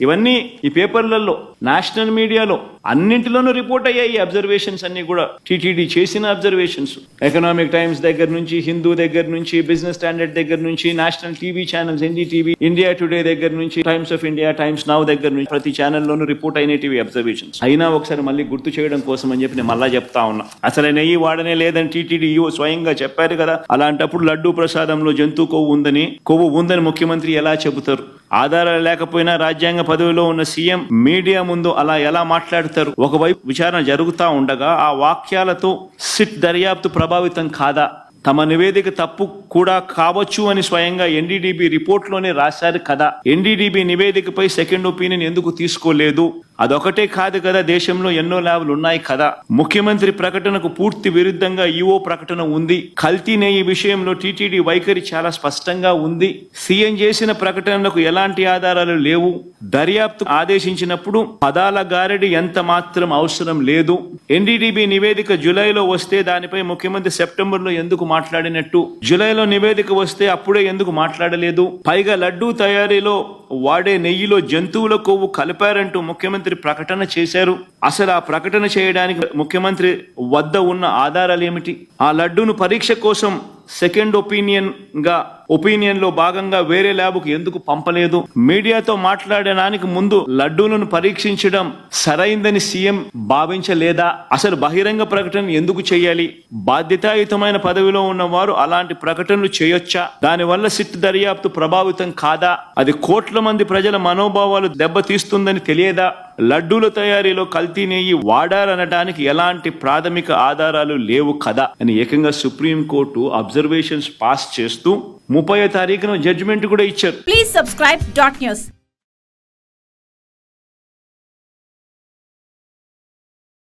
ఇవన్నీ ఈ పేపర్లలో నేషనల్ మీడియాలో అన్నింటిలోనూ రిపోర్ట్ అయ్యాయి అబ్జర్వేషన్స్ అన్ని కూడా టీటీడీ చేసిన అబ్జర్వేషన్స్ ఎకనామిక్ టైమ్స్ దగ్గర నుంచి హిందూ దగ్గర నుంచి బిజినెస్ స్టాండర్డ్ దగ్గర నుంచి national TV channels NDTV India Today దగ్గర నుంచి Times of India Times Now దగ్గర నుంచి ప్రతి ఛానల్లోనూ రిపోర్ట్ అయినటివి అబ్జర్వేషన్స్ అయినా ఒకసారి మళ్ళీ గుర్తు చేయడం కోసం అని చెప్పి నేను మళ్ళా చెప్తా ఉన్నా అసలు నెయ్యి వాడనే లేదని టీటీడీ ఈఓ స్వయంగా చెప్పారు కదా అలాంటప్పుడు లడ్డూ ప్రసాదంలో జంతు కొవ్వు ఉందని కొవ్వు ఉందని ముఖ్యమంత్రి ఎలా చెబుతారు ఆధారాలు లేకపోయినా రాజ్యాంగ పదవిలో ఉన్న సీఎం మీడియా ముందు అలా ఎలా మాట్లాడతారు ఒకవైపు విచారణ జరుగుతా ఉండగా ఆ వాక్యాలతో సిట్ దర్యాప్తు ప్రభావితం కాదా తమ నివేదిక తప్పు కూడా కావచ్చు అని స్వయంగా ఎన్డీడీబీ రిపోర్ట్లోనే రాశారు కదా ఎన్డీడీబీ నివేదికపై సెకండ్ ఒపీనియన్ ఎందుకు తీసుకోలేదు అదొకటే కాదు కదా దేశంలో ఎన్నో ల్యాబ్లు ఉన్నాయి కదా ముఖ్యమంత్రి ప్రకటనకు పూర్తి విరుద్ధంగా ఈఓ ప్రకటన ఉంది కల్తీ నెయ్యి విషయంలో టీటీడీ వైఖరి చాలా స్పష్టంగా ఉంది సీఎం చేసిన ప్రకటనలకు ఎలాంటి ఆధారాలు లేవు దర్యాప్తు ఆదేశించినప్పుడు పదాల గారడి ఎంత మాత్రం అవసరం లేదు ఎన్డీడీబీ నివేదిక జూలైలో వస్తే దానిపై ముఖ్యమంత్రి సెప్టెంబర్ లో ఎందుకు మాట్లాడినట్టు జూలైలో నివేదిక వస్తే అప్పుడే ఎందుకు మాట్లాడలేదు పైగా లడ్డూ తయారీలో వాడే నెయ్యిలో జంతువుల కొవ్వు కలిపారంటూ ముఖ్యమంత్రి ప్రకటన చేశారు అసలు ఆ ప్రకటన చేయడానికి ముఖ్యమంత్రి వద్ద ఉన్న ఆధారాలు ఏమిటి ఆ లడ్డూను పరీక్ష కోసం సెకండ్ ఒపీనియన్ గా ఒపీనియన్ లో భాగంగా వేరే ల్యాబ్కు ఎందుకు పంపలేదు మీడియాతో మాట్లాడడానికి ముందు లడ్డూలను పరీక్షించడం సరైందని సీఎం భావించలేదా అసలు బహిరంగ ప్రకటన ఎందుకు చేయాలి బాధ్యతాయుతమైన పదవిలో ఉన్న వారు అలాంటి ప్రకటనలు చేయొచ్చా దానివల్ల సిట్ దర్యాప్తు ప్రభావితం కాదా అది కోట్ల మంది ప్రజల మనోభావాలు దెబ్బతీస్తుందని తెలియదా లడ్డూల తయారీలో కల్తీ నెయ్యి వాడారనడానికి ఎలాంటి ప్రాథమిక ఆధారాలు లేవు కదా అని ఏకంగా సుప్రీం కోర్టు అబ్జర్వేషన్స్ పాస్ చేస్తూ ముప్పై తారీఖున జడ్జిమెంట్ కూడా ఇచ్చారు Please subscribe dot news.